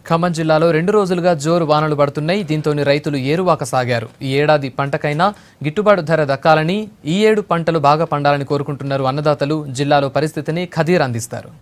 ఖమ్మం జిల్లాలో రెండు రోజులుగా జోరు వానలు పడుతున్నాయి దీంతో రైతులు ఏరువాక సాగారు ఈ ఏడాది పంటకైనా గిట్టుబాటు ధర దక్కాలని ఈ ఏడు పంటలు బాగా పండాలని కోరుకుంటున్నారు అన్నదాతలు జిల్లాలో పరిస్థితిని ఖదీర్ అందిస్తారు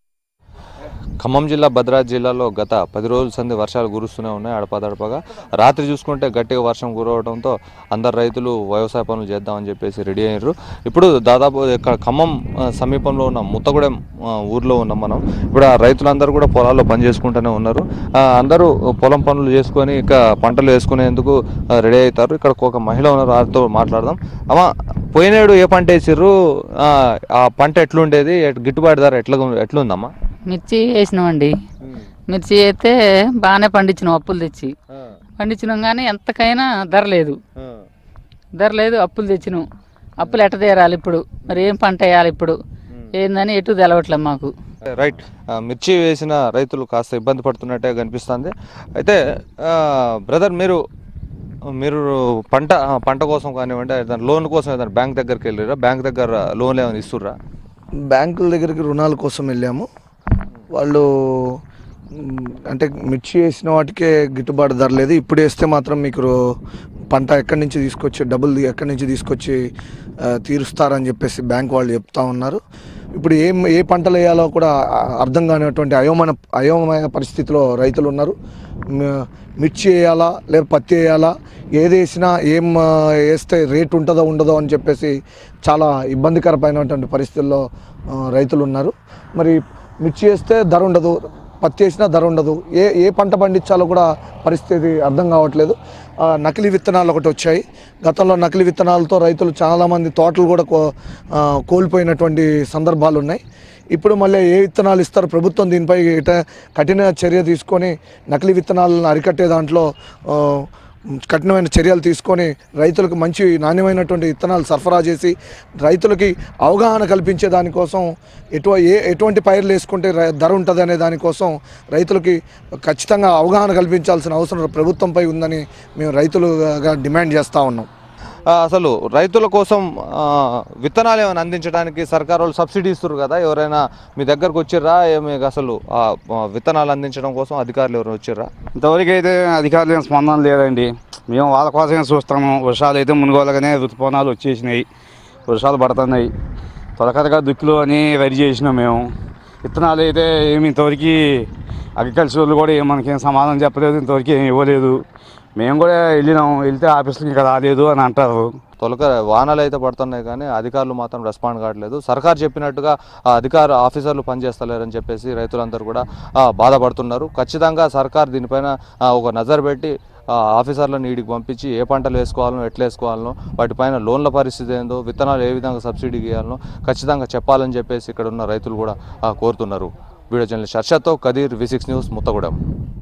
ఖమ్మం జిల్లా భద్రాద్రి జిల్లాలో గత పది రోజుల సంది వర్షాలు కురుస్తూనే ఉన్నాయి అడపదడపగా రాత్రి చూసుకుంటే గట్టిగా వర్షం కురవడంతో అందరు రైతులు వ్యవసాయ పనులు చేద్దామని చెప్పేసి రెడీ అయ్యారు ఇప్పుడు దాదాపు ఇక్కడ ఖమ్మం ఆ, సమీపంలో ఉన్న ముత్తగూడెం ఆ, ఊర్లో ఉన్నాం మనం ఇప్పుడు ఆ రైతులందరూ కూడా పొలాల్లో పని చేసుకుంటూనే ఉన్నారు ఆ, అందరూ పొలం పనులు చేసుకొని ఇక పంటలు వేసుకునేందుకు ఆ, రెడీ అవుతారు ఇక్కడ ఒక మహిళ ఉన్నారు వారితో మాట్లాడదాం అమ్మ పోయినేడు ఏ పంట వేసిర్రు ఆ, ఆ పంట ఎట్లుండేది ఎట్- గిట్టుబాటు ధర ఎట్లా ఎట్లుందమ్మా మిర్చి వేసినామండి మిర్చి అయితే బాగానే పండించినాం అప్పులు తెచ్చి పండించినాం కానీ ఎంతకైనా ధర లేదు ధర లేదు అప్పులు తెచ్చినాం అప్పులు ఎట్ట తీరాలి ఇప్పుడు మరి ఏం పంట వేయాలి ఇప్పుడు ఏందని ఎటు తెలవట్లేదు మాకు రైట్ ఆ, మిర్చి వేసిన రైతులు కాస్త ఇబ్బంది పడుతున్నట్టే కనిపిస్తుంది అయితే బ్రదర్ మీరు మీరు పంట ఆ, పంట కోసం కానివ్వండి ఏదైనా లోన్ కోసం ఏదైనా బ్యాంక్ దగ్గరికి వెళ్ళారా బ్యాంక్ దగ్గర లోన్ ఏమైనా ఇస్తుర్రా బ్యాంకుల దగ్గరికి రుణాల కోసం వెళ్ళాము వాళ్ళు మ్, అంటే మిర్చి వేసిన వాటికే గిట్టుబాటు ధర లేదు ఇప్పుడు వేస్తే మాత్రం మీకు రో- పంట ఎక్కడి నుంచి తీసుకొచ్చి డబ్బులు ఎక్కడి నుంచి తీసుకొచ్చి ఆ, తీరుస్తారని చెప్పేసి బ్యాంక్ వాళ్ళు చెప్తా ఉన్నారు ఇప్పుడు ఏం ఏ పంటలు వేయాలో కూడా ఆ, అర్థం కానిటువంటి అయోమయ అయోమయ పరిస్థితిలో రైతులు ఉన్నారు మ- మిర్చి వేయాలా లేదా పత్తి వేయాలా ఏది వేసినా ఏం ఆ, వేస్తే రేట్ ఉంటుందో ఉండదో అని చెప్పేసి చాలా ఇబ్బందికరమైనటువంటి పరిస్థితుల్లో ఆ, రైతులు ఉన్నారు మరి మిర్చి వేస్తే ధర ఉండదు పత్తి వేసినా ధర ఉండదు ఏ ఏ పంట పండించాలో కూడా పరిస్థితి అర్థం కావట్లేదు ఆ, నకిలీ విత్తనాలు ఒకటి వచ్చాయి గతంలో నకిలీ విత్తనాలతో రైతులు చాలామంది తోటలు కూడా కో ఆ, కోల్పోయినటువంటి సందర్భాలు ఉన్నాయి ఇప్పుడు మళ్ళీ ఏ విత్తనాలు ఇస్తారు ప్రభుత్వం దీనిపై ఎట- కఠిన చర్య తీసుకొని నకిలీ విత్తనాలను అరికట్టే దాంట్లో ఆ, కఠినమైన చర్యలు తీసుకొని రైతులకు మంచి నాణ్యమైనటువంటి విత్తనాలు సరఫరా చేసి రైతులకి అవగాహన కల్పించే దానికోసం ఎటు ఏ ఎటువంటి పైర్లు వేసుకుంటే రై- ధర ఉంటుంది అనే దానికోసం రైతులకి ఖచ్చితంగా అవగాహన కల్పించాల్సిన అవసరం ప్రభుత్వంపై ఉందని మేము రైతులుగా డిమాండ్ చేస్తూ ఉన్నాం ఆ, అసలు రైతుల కోసం ఆ, విత్తనాలు ఏమైనా అందించడానికి సర్కారు వాళ్ళు సబ్సిడీ ఇస్తారు కదా ఎవరైనా మీ దగ్గరకు వచ్చిర్రా ఏ- మీకు అసలు ఆ, ఆ, విత్తనాలు అందించడం కోసం అధికారులు ఎవరైనా వచ్చిర్రా ఇంతవరకు అయితే అధికారులు ఏం స్పందన లేదండి మేము వాళ్ళ కోసమే చూస్తాము వర్షాలు అయితే మునుగోలుగానే ఋతుపవనాలు వచ్చేసినాయి వర్షాలు పడుతున్నాయి తొలకరగా దుక్కులు అని రెడీ చేసినాం మేము విత్తనాలు అయితే ఏమి ఇంతవరకు అగ్రికల్చర్లు కూడా ఏం మనకేం సమాధానం చెప్పలేదు ఇంతవరకు ఏం ఇవ్వలేదు మేము కూడా వెళ్ళినాం వెళ్తే ఆఫీస్కి ఇంకా రాలేదు అని అంటారు తొలక వానలు అయితే పడుతున్నాయి కానీ అధికారులు మాత్రం రెస్పాండ్ కావట్లేదు సర్కార్ చెప్పినట్టుగా ఆ అధికార ఆఫీసర్లు పనిచేస్తలేరని చెప్పేసి రైతులందరూ కూడా ఆ, బాధపడుతున్నారు ఖచ్చితంగా సర్కార్ దీనిపైన ఆ, ఒక నజర్ పెట్టి ఆ, ఆఫీసర్లను వీడికి పంపించి ఏ పంటలు వేసుకోవాలనో ఎట్లా వేసుకోవాలనో వాటిపైన లోన్ల పరిస్థితి ఏందో విత్తనాలు ఏ విధంగా సబ్సిడీకి ఇవ్వాలనో ఖచ్చితంగా చెప్పాలని చెప్పేసి ఇక్కడ ఉన్న రైతులు కూడా ఆ, కోరుతున్నారు వీడియో జర్నలిస్ట్ హర్షత్తో Kadir V six news Muthagudem